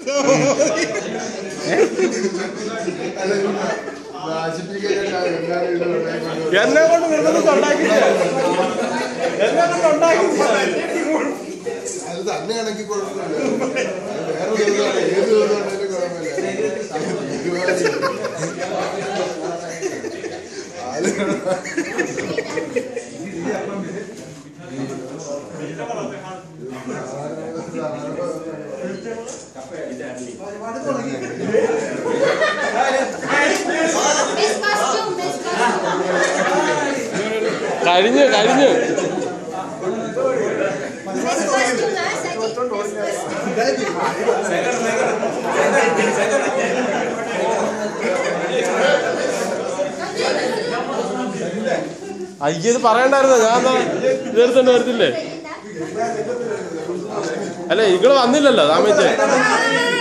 എന്നെ കൊണ്ട് നിർബന്ധം ഉണ്ടാക്കില്ല എന്നെ കൊണ്ട് ഉണ്ടാക്കില്ല അത് തന്നെയാണെങ്കിൽ കുഴപ്പമില്ല അത് വേറെ ദിവസമാണ് ഏത് ദിവസമാണെങ്കിലും Miss costume, miss costume. കഴിഞ്ഞ് കഴിഞ്ഞ് Miss costume, ah, Sajid. Miss costume. അയ്യ ഇത് പറയണ്ടായിരുന്നോ ഞാൻ എന്താ ഇതെടുത്തോണ്ട് വരത്തില്ലേ അല്ലേ ഇങ്ങള് വന്നില്ലല്ലോ താമസിച്ചേ Ah,